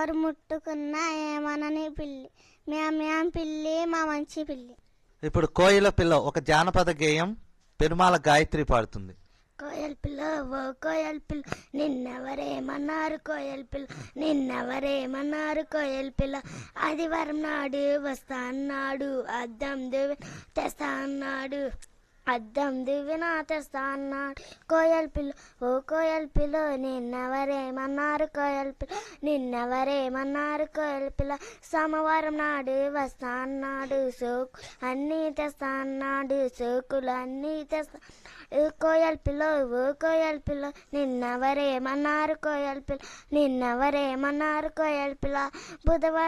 ఎవరు ముట్టుకున్నా ఏమనని పిల్లి ma'am ma'am పిల్లి మా మంచి పిల్లి ఇప్పుడు కోయిల పిల్ల ఒక జానపద గేయం పెరుమాల గాయత్రి పాడుతుంది కోయల్ పిల్ల ఓ కోయల్ పిల్ల నిన్నెవరేమన్నారు కోయల్ పిల్ల నిన్నెవరేమన్నారు కోయల్ పిల్ల ఆదివారం నాడు వస్తా అన్నాడు అద్దం దువ్వి తెస్తా అన్నాడు అద్దం దువ్వినా తెస్తా అన్నాడు కోయల్ పిల్ల ఓ కోయల్ పిల్ల నిన్నెవరేమన్నారు కోయల్ పిల్ల నిన్నెవరేమన్నారు కోయల్ పిల్ల సోమవారం నాడు వస్తా అన్నాడు సోకు అన్నీ తెస్తా అన్నాడు సోకులు అన్నీ తెస్తా అన్నాడు. కోయల్ పిల్ల ఓ కోయల్ పిల్ల నిన్నెవరేమన్నారు కోయల్ పిల్ల నిన్నెవరేమన్నారు కోయల్ పిల్ల బుధవారం